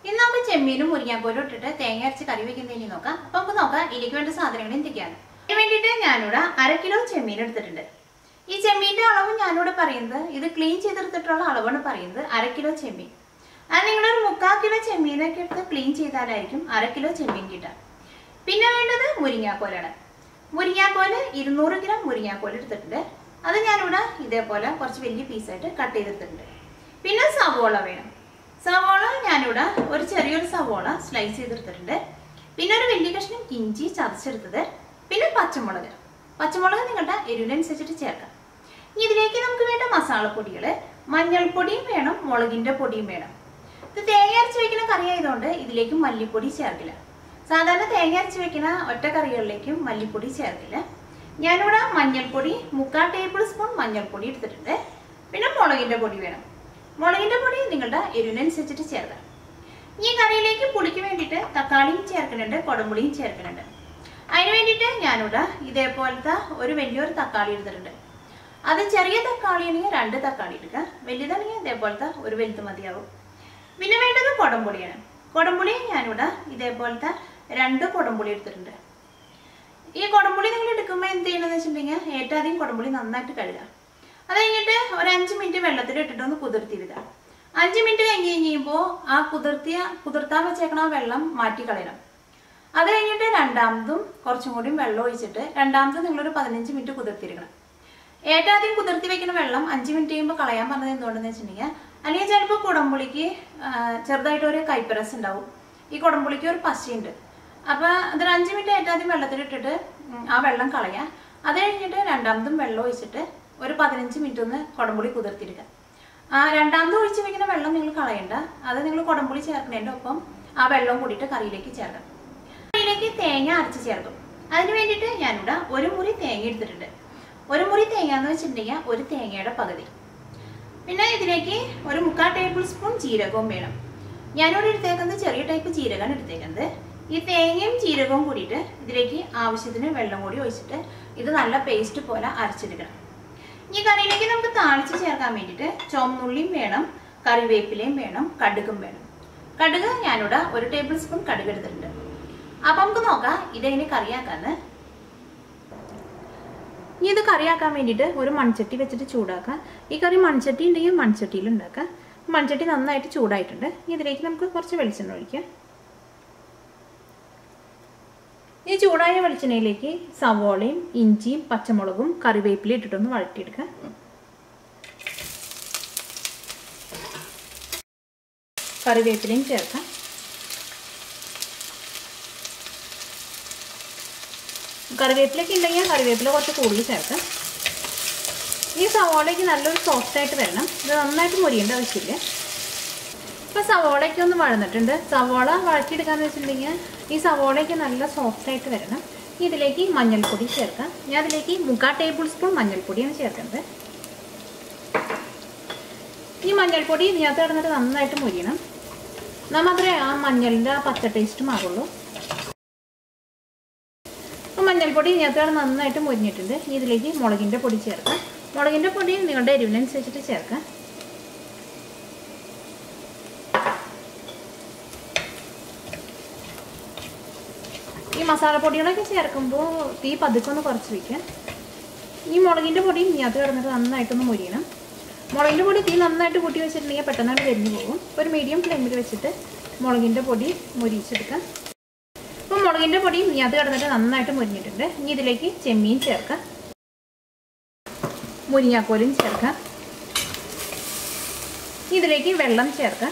ഇന്ന് നമുക്ക് ചെമ്മീനും മുരിങ്ങാക്കോലും ഇട്ടിട്ട് തേങ്ങ അരച്ച് കറി വെക്കുന്നതിന് നോക്കാം അപ്പൊ നമുക്ക് നോക്കാം ഇതിലേക്ക് വേണ്ട സാധനങ്ങൾ എന്തൊക്കെയാണ് ഇതിന് വേണ്ടിയിട്ട് ഞാനിവിടെ അര കിലോ ചെമ്മീൻ എടുത്തിട്ടുണ്ട് ഈ ചെമ്മീന്റെ അളവ് ഞാനിവിടെ പറയുന്നത് ഇത് ക്ലീൻ ചെയ്തെടുത്തിട്ടുള്ള അളവാണ് പറയുന്നത് അര കിലോ ചെമ്മീൻ അത് നിങ്ങളൊരു മുക്കാൽ കിലോ ചെമ്മീനൊക്കെ എടുത്ത് ക്ലീൻ ചെയ്താലായിരിക്കും അര കിലോ ചെമ്മീൻ കിട്ടുക പിന്നെ വേണ്ടത് മുരിങ്ങാക്കോലാണ് മുരിങ്ങാക്കോല് ഇരുന്നൂറ് ഗ്രാം മുരിങ്ങാക്കോൽ എടുത്തിട്ടുണ്ട് അത് ഞാനിവിടെ ഇതേപോലെ കുറച്ച് വലിയ പീസായിട്ട് കട്ട് ചെയ്തെടുത്തിട്ടുണ്ട് പിന്നെ സവോള വേണം സവോള ഞാനിവിടെ ഒരു ചെറിയൊരു സവോള സ്ലൈസ് ചെയ്തെടുത്തിട്ടുണ്ട് പിന്നെ ഒരു വലിയ കഷ്ണം ഇഞ്ചി ചതച്ചെടുത്തത് പിന്നെ പച്ചമുളക് പച്ചമുളക് നിങ്ങളുടെ എരിവിനനുസരിച്ചിട്ട് ചേർക്കാം ഇനി ഇതിലേക്ക് നമുക്ക് വേണ്ട മസാലപ്പൊടികൾ മഞ്ഞൾപ്പൊടിയും വേണം മുളകിൻ്റെ പൊടിയും വേണം ഇത് തേങ്ങ അരച്ച് വെക്കുന്ന കറി ആയതുകൊണ്ട് ഇതിലേക്ക് മല്ലിപ്പൊടി ചേർക്കില്ല സാധാരണ തേങ്ങ അരച്ച് വെക്കുന്ന ഒറ്റ കറികളിലേക്കും മല്ലിപ്പൊടി ചേർക്കില്ല ഞാനിവിടെ മഞ്ഞൾപ്പൊടി മുക്കാൽ ടേബിൾ സ്പൂൺ മഞ്ഞൾപ്പൊടി എടുത്തിട്ടുണ്ട് പിന്നെ മുളകിൻ്റെ പൊടി വേണം മുളകിൻ്റെ പൊടി നിങ്ങളുടെ എരിവിനനുസരിച്ചിട്ട് ചേർക്കാം ഈ കറിയിലേക്ക് പുളിക്ക് വേണ്ടിയിട്ട് തക്കാളിയും ചേർക്കുന്നുണ്ട് കുടംപുളിയും ചേർക്കുന്നുണ്ട് അതിന് വേണ്ടിയിട്ട് ഞാനിവിടെ ഇതേപോലത്തെ ഒരു വലിയൊരു തക്കാളി എടുത്തിട്ടുണ്ട് അത് ചെറിയ തക്കാളി ആണെങ്കിൽ രണ്ട് തക്കാളി എടുക്കുക വലുതാണെങ്കിൽ ഇതേപോലത്തെ ഒരു വലുത് മതിയാവും പിന്നെ വേണ്ടത് കുടംപുളിയാണ് കുടംപുളി ഞാനിവിടെ ഇതേപോലത്തെ രണ്ട് കുടംപുളി എടുത്തിട്ടുണ്ട് ഈ കുടംപുളി നിങ്ങൾ എടുക്കുമ്പോൾ എന്ത് ചെയ്യണമെന്ന് വെച്ചിട്ടുണ്ടെങ്കിൽ ഏറ്റവും ആദ്യം കുടംപുളി നന്നായിട്ട് കഴുകുക അത് കഴിഞ്ഞിട്ട് ഒരു അഞ്ച് മിനിറ്റ് വെള്ളത്തിൽ ഇട്ടിട്ട് ഒന്ന് കുതിർത്തിരുക അഞ്ച് മിനിറ്റ് കഴിഞ്ഞ് കഴിയുമ്പോൾ ആ കുതിർത്തിയ കുതിർത്താൻ വെച്ചേക്കണ ആ വെള്ളം മാറ്റി കളയണം അത് കഴിഞ്ഞിട്ട് രണ്ടാമതും കുറച്ചും കൂടി വെള്ളം ഒഴിച്ചിട്ട് രണ്ടാമത് നിങ്ങളൊരു പതിനഞ്ച് മിനിറ്റ് കുതിർത്തിരിക്കണം ഏറ്റവും ആദ്യം കുതിർത്തി വെക്കുന്ന വെള്ളം അഞ്ച് മിനിറ്റ് കഴിയുമ്പോൾ കളയാൻ പറഞ്ഞത് എന്തുകൊണ്ടെന്ന് വെച്ചിട്ടുണ്ടെങ്കിൽ അല്ലെങ്കിൽ ചിലപ്പോൾ കുടംപുളിക്ക് ആ, ചെറുതായിട്ട് ഒരു കൈപ്പരസ് ഉണ്ടാവും ഈ കുടംപുളിക്ക് ഒരു പശയുണ്ട് അപ്പോൾ അതൊരു അഞ്ച് മിനിറ്റ് ഏറ്റവും ആദ്യം വെള്ളത്തിലിട്ടിട്ട് ഉം, ആ വെള്ളം കളയാം അത് കഴിഞ്ഞിട്ട് രണ്ടാമതും വെള്ളം ഒഴിച്ചിട്ട് ഒരു പതിനഞ്ച് മിനിറ്റ് ഒന്ന് കുടംപുളി കുതിർത്തിരിക്കുക ആ രണ്ടാമത് ഒഴിച്ച് വെക്കുന്ന വെള്ളം നിങ്ങൾ കളയണ്ട അത് നിങ്ങൾ കുടംപുളി ചേർക്കുന്നതിൻ്റെ ഒപ്പം ആ വെള്ളം കൂടിയിട്ട് കറിയിലേക്ക് ചേർക്കാം കറിയിലേക്ക് തേങ്ങ അരച്ച് ചേർക്കും അതിന് വേണ്ടിയിട്ട് ഞാനിവിടെ ഒരു മുറി തേങ്ങ എടുത്തിട്ടുണ്ട് ഒരു മുറി തേങ്ങ എന്ന് വെച്ചിട്ടുണ്ടെങ്കിൽ ഒരു തേങ്ങയുടെ പകുതി പിന്നെ ഇതിലേക്ക് ഒരു മുക്കാൽ ടേബിൾ സ്പൂൺ ജീരകവും വേണം ഞാനിവിടെ എടുത്തേക്കുന്നത് ചെറിയ ടൈപ്പ് ജീരകമാണ് എടുത്തേക്കുന്നത് ഈ തേങ്ങയും ജീരകവും കൂടിയിട്ട് ഇതിലേക്ക് ആവശ്യത്തിന് വെള്ളം കൂടി ഒഴിച്ചിട്ട് ഇത് നല്ല പേസ്റ്റ് പോലെ അരച്ചെടുക്കണം ഈ കറിയിലേക്ക് നമുക്ക് താളിച്ച് ചേർക്കാൻ വേണ്ടിയിട്ട് ചുവന്നുള്ളിയും വേണം കറിവേപ്പിലയും വേണം കടുകും വേണം കടുക് ഞാനിവിടെ ഒരു ടേബിൾ സ്പൂൺ കടുക് എടുത്തിട്ടുണ്ട് അപ്പം നമുക്ക് നോക്കാം ഇതെങ്ങനെ കറിയാക്കാന്ന് ഇനി ഇത് കറിയാക്കാൻ വേണ്ടിയിട്ട് ഒരു മൺചട്ടി വെച്ചിട്ട് ചൂടാക്കാം ഈ കറി മൺചട്ടി ഉണ്ടെങ്കിൽ മൺചട്ടിയിൽ ഉണ്ടാക്കാം മൺചട്ടി നന്നായിട്ട് ചൂടായിട്ടുണ്ട് ഇനി ഇതിലേക്ക് നമുക്ക് കുറച്ച് വെളിച്ചെണ്ണ ഒഴിക്കാം ഈ ചൂടായ വെളിച്ചെണ്ണയിലേക്ക് സവോളയും ഇഞ്ചിയും പച്ചമുളകും കറിവേപ്പിലയും ഇട്ടിട്ടൊന്ന് വഴറ്റിയെടുക്കാം കറിവേപ്പിലയും ചേർക്കാം കറിവേപ്പിലൊക്കെ ഉണ്ടെങ്കിൽ കറിവേപ്പില കുറച്ച് കൂടുതൽ ചേർക്കാം ഈ സവോളയ്ക്ക് നല്ലൊരു സോഫ്റ്റ് ആയിട്ട് വരണം ഇത് നന്നായിട്ട് മുരിയേണ്ട ആവശ്യമില്ല ഇപ്പൊ സവോളയൊക്കെ ഒന്ന് വഴന്നിട്ടുണ്ട് സവോള വഴറ്റിയെടുക്കാന്ന് വെച്ചിട്ടുണ്ടെങ്കിൽ ഈ സവോളയൊക്കെ നല്ല സോഫ്റ്റ് ആയിട്ട് വരണം ഇനി ഇതിലേക്ക് മഞ്ഞൾപ്പൊടി ചേർക്കാം ഞാൻ അതിലേക്ക് മുക്കാൽ ടേബിൾ സ്പൂൺ മഞ്ഞൾപ്പൊടിയാണ് ചേർക്കുന്നത് ഈ മഞ്ഞൾപ്പൊടി ഇതിനകത്ത് കിടന്നിട്ട് നന്നായിട്ട് മുരിയണം എന്നാൽ മാത്രമേ ആ മഞ്ഞളിൻ്റെ ആ പച്ച ടേസ്റ്റ് മാറുള്ളൂ അപ്പോൾ മഞ്ഞൾപ്പൊടി ഇതിനകത്ത് കിടന്ന് നന്നായിട്ട് മുരിഞ്ഞിട്ടുണ്ട് ഇനി ഇതിലേക്ക് മുളകിൻ്റെ പൊടി ചേർക്കാം മുളകിൻ്റെ പൊടി നിങ്ങളുടെ എരിവിനനുസരിച്ചിട്ട് ചേർക്കാം ഈ മസാലപ്പൊടികളൊക്കെ ചേർക്കുമ്പോൾ തീ പതുക്കെ ഒന്ന് കുറച്ച് വയ്ക്കുക ഈ മുളകിൻ്റെ പൊടി ഇതിനകത്ത് കിടന്നിട്ട് നന്നായിട്ടൊന്ന് മുരിയണം മുളകിൻ്റെ പൊടി തീ നന്നായിട്ട് കൂട്ടി വെച്ചിട്ടുണ്ടെങ്കിൽ പെട്ടെന്ന് കരിഞ്ഞു പോകും ഒരു മീഡിയം ഫ്ലെയിമിൽ വെച്ചിട്ട് മുളകിൻ്റെ പൊടി മുരിച്ചെടുക്കാം അപ്പോൾ മുളകിൻ്റെ പൊടി ഇതിനകത്ത് കിടന്നിട്ട് നന്നായിട്ട് മുരിഞ്ഞിട്ടുണ്ട് ഇനി ഇതിലേക്ക് ചെമ്മീൻ ചേർക്കാം മുരിങ്ങാക്കോലും ചേർക്കാം ഇതിലേക്ക് വെള്ളം ചേർക്കാം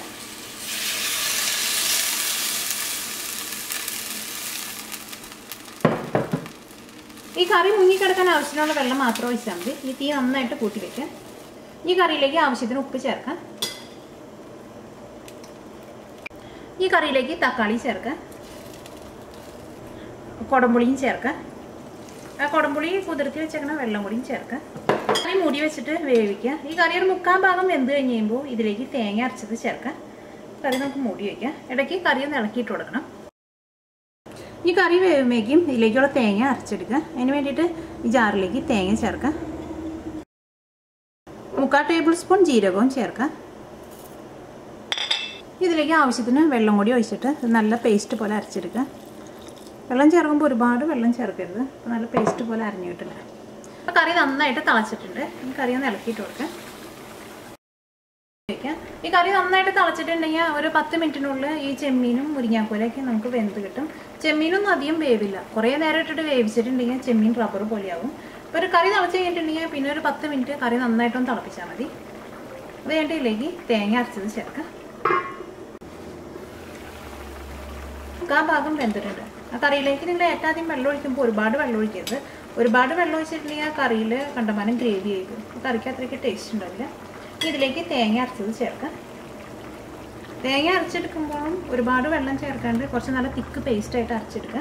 ഈ കറി മുങ്ങിക്കിടക്കാൻ ആവശ്യത്തിനുള്ള വെള്ളം മാത്രം ഒഴിച്ചാൽ മതി ഈ തീ നന്നായിട്ട് കൂട്ടി വെക്കാം ഈ കറിയിലേക്ക് ആവശ്യത്തിന് ഉപ്പ് ചേർക്കാം ഈ കറിയിലേക്ക് തക്കാളി ചേർക്കാം കുടംപുളിയും ചേർക്കാം ആ കുടംപുളി കുതിർത്തി വെച്ചേക്കണ വെള്ളം കൂടിയും ചേർക്കാം കറി മൂടി വെച്ചിട്ട് വേവിക്കുക ഈ കറി ഒരു മുക്കാൽ ഭാഗം വെന്ത് കഴിഞ്ഞ് കഴിയുമ്പോൾ ഇതിലേക്ക് തേങ്ങ അരച്ചത് ചേർക്കാം കറി നമുക്ക് മൂടി വയ്ക്കാം ഇടയ്ക്ക് കറി ഒന്ന് ഇളക്കിയിട്ട് കൊടുക്കണം ഈ കറി വേവുമ്പോഴേക്കും ഇതിലേക്കുള്ള തേങ്ങ അരച്ചെടുക്കുക അതിന് വേണ്ടിയിട്ട് ഈ ജാറിലേക്ക് തേങ്ങ ചേർക്കാം മുക്കാൽ ടേബിൾ സ്പൂൺ ജീരകവും ചേർക്കാം ഇതിലേക്ക് ആവശ്യത്തിന് വെള്ളം കൂടി ഒഴിച്ചിട്ട് ഇത് നല്ല പേസ്റ്റ് പോലെ അരച്ചെടുക്കുക വെള്ളം ചേർക്കുമ്പോൾ ഒരുപാട് വെള്ളം ചേർക്കരുത് അപ്പോൾ നല്ല പേസ്റ്റ് പോലെ അരഞ്ഞു കിട്ടില്ല അപ്പോൾ കറി നന്നായിട്ട് തിളച്ചിട്ടുണ്ട് ഈ കറി ഒന്ന് ഇളക്കിയിട്ട് കൊടുക്കാം വെക്കാം. ഈ കറി നന്നായിട്ട് തിളച്ചിട്ടുണ്ടെങ്കിൽ ഒരു പത്ത് മിനിറ്റിനുള്ളിൽ ഈ ചെമ്മീനും മുരിങ്ങാക്കോലൊക്കെ നമുക്ക് വെന്ത് കിട്ടും ചെമ്മീനൊന്നും അധികം വേവില്ല കുറേ നേരം ഇട്ടിട്ട് വേവിച്ചിട്ടുണ്ടെങ്കിൽ ചെമ്മീൻ റബ്ബർ പോലെയാവും അപ്പോൾ ഒരു കറി തിളച്ച് കഴിഞ്ഞിട്ടുണ്ടെങ്കിൽ പിന്നെ ഒരു പത്ത് മിനിറ്റ് കറി നന്നായിട്ടൊന്ന് തിളപ്പിച്ചാൽ മതി അത് കഴിഞ്ഞിട്ടിലേക്ക് തേങ്ങ അരച്ചത് ചേർക്കാം ആ ഭാഗം വെന്തിട്ടുണ്ട് ആ കറിയിലേക്ക് നിങ്ങൾ ഏറ്റവും ആദ്യം വെള്ളം ഒഴിക്കുമ്പോൾ ഒരുപാട് വെള്ളം ഒഴിക്കരുത് ഒരുപാട് വെള്ളം ഒഴിച്ചിട്ടുണ്ടെങ്കിൽ ആ കറിയിൽ കണ്ടമാനം ഗ്രേവി ആയിരിക്കും കറിക്ക് അത്രയ്ക്ക് ടേസ്റ്റ് ഉണ്ടാവില്ല ഇതിലേക്ക് തേങ്ങ അരച്ചത് ചേർക്കാം തേങ്ങ അരച്ചെടുക്കുമ്പോഴും ഒരുപാട് വെള്ളം ചേർക്കാണ്ട് കുറച്ച് നല്ല തിക്ക് പേസ്റ്റ് ആയിട്ട് അരച്ചെടുക്കുക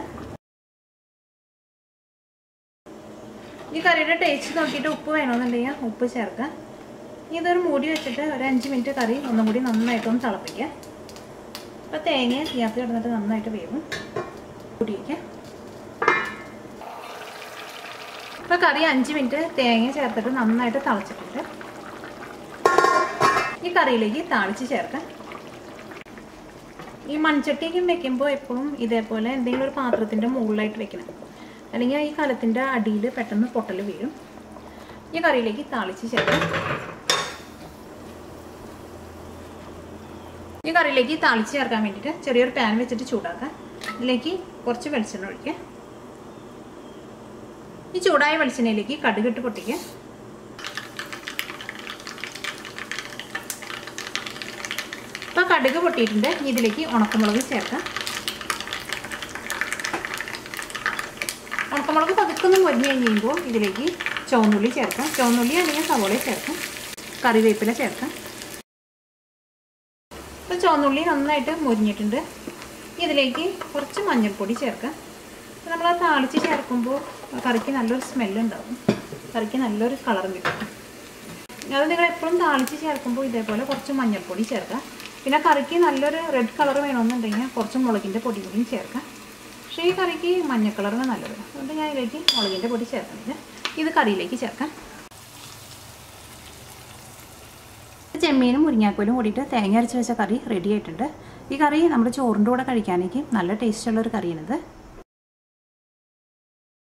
ഈ കറിയുടെ ടേസ്റ്റ് നോക്കിയിട്ട് ഉപ്പ് വേണമെന്നുണ്ടെങ്കിൽ ഉപ്പ് ചേർക്കുക ഇതൊരു മൂടി വെച്ചിട്ട് ഒരു അഞ്ച് മിനിറ്റ് കറി ഒന്നും കൂടി നന്നായിട്ടൊന്ന് തിളപ്പിക്കുക അപ്പോൾ തേങ്ങ തീയത്ത് കിടന്നിട്ട് നന്നായിട്ട് വേവും കൂടി വയ്ക്കുക ഇപ്പോൾ കറി അഞ്ച് മിനിറ്റ് തേങ്ങ ചേർത്തിട്ട് നന്നായിട്ട് തിളച്ചിട്ടുണ്ട് ഈ കറിയിലേക്ക് താളിച്ച് ചേർക്കാം ഈ മൺചട്ടിയൊക്കെ വെക്കുമ്പോൾ എപ്പോഴും ഇതേപോലെ എന്തെങ്കിലും ഒരു പാത്രത്തിൻ്റെ മുകളിലായിട്ട് വെക്കണം അല്ലെങ്കിൽ ഈ കലത്തിൻ്റെ അടിയിൽ പെട്ടെന്ന് പൊട്ടൽ വീഴും ഈ കറിയിലേക്ക് താളിച്ച് ചേർക്കാം ഈ കറിയിലേക്ക് താളിച്ച് ചേർക്കാൻ വേണ്ടിയിട്ട് ചെറിയൊരു പാൻ വെച്ചിട്ട് ചൂടാക്കാം ഇതിലേക്ക് കുറച്ച് വെളിച്ചെണ്ണ ഒഴിക്കുക ഈ ചൂടായ വെളിച്ചെണ്ണയിലേക്ക് കടുകിട്ട് പൊട്ടിക്കുക ഇപ്പോൾ കടുക് പൊട്ടിയിട്ടുണ്ട് ഇനി ഇതിലേക്ക് ഉണക്കമുളക് ചേർക്കാം ഉണക്കമുളക് പതുക്കൊന്ന് മൊരിഞ്ഞ് കഴിഞ്ഞ് കഴിയുമ്പോൾ ഇതിലേക്ക് ചുവന്നുള്ളി ചേർക്കാം ചുവന്നുള്ളി അല്ലെങ്കിൽ സവോള ചേർക്കാം കറിവേപ്പില ചേർക്കാം ഇപ്പോൾ ചുവന്നുള്ളി നന്നായിട്ട് മൊരിഞ്ഞിട്ടുണ്ട് ഇതിലേക്ക് കുറച്ച് മഞ്ഞൾപ്പൊടി ചേർക്കാം നമ്മൾ ആ താളിച്ച് ചേർക്കുമ്പോൾ കറിക്ക് നല്ലൊരു സ്മെല്ലുണ്ടാവും കറിക്ക് നല്ലൊരു കളറും കിട്ടും അത് നിങ്ങൾ എപ്പോഴും താളിച്ച് ചേർക്കുമ്പോൾ ഇതേപോലെ കുറച്ച് മഞ്ഞൾപ്പൊടി ചേർക്കാം പിന്നെ കറിക്ക് നല്ലൊരു റെഡ് കളർ വേണമെന്നുണ്ടെങ്കിൽ കുറച്ച് മുളകിൻ്റെ പൊടി കൂടിയും ചേർക്കാം പക്ഷേ ഈ കറിക്ക് മഞ്ഞ കളറാണ് നല്ലത് അതുകൊണ്ട് ഞാൻ ഇതിലേക്ക് മുളകിൻ്റെ പൊടി ചേർക്കുന്നില്ല ഇത് കറിയിലേക്ക് ചേർക്കാം ചെമ്മീനും മുരിങ്ങാക്കോലും കൂടിയിട്ട് തേങ്ങ അരച്ച് വെച്ച കറി റെഡി ആയിട്ടുണ്ട് ഈ കറി നമ്മുടെ ചോറിൻ്റെ കൂടെ കഴിക്കാനേക്ക് നല്ല ടേസ്റ്റുള്ളൊരു കറിയാണിത്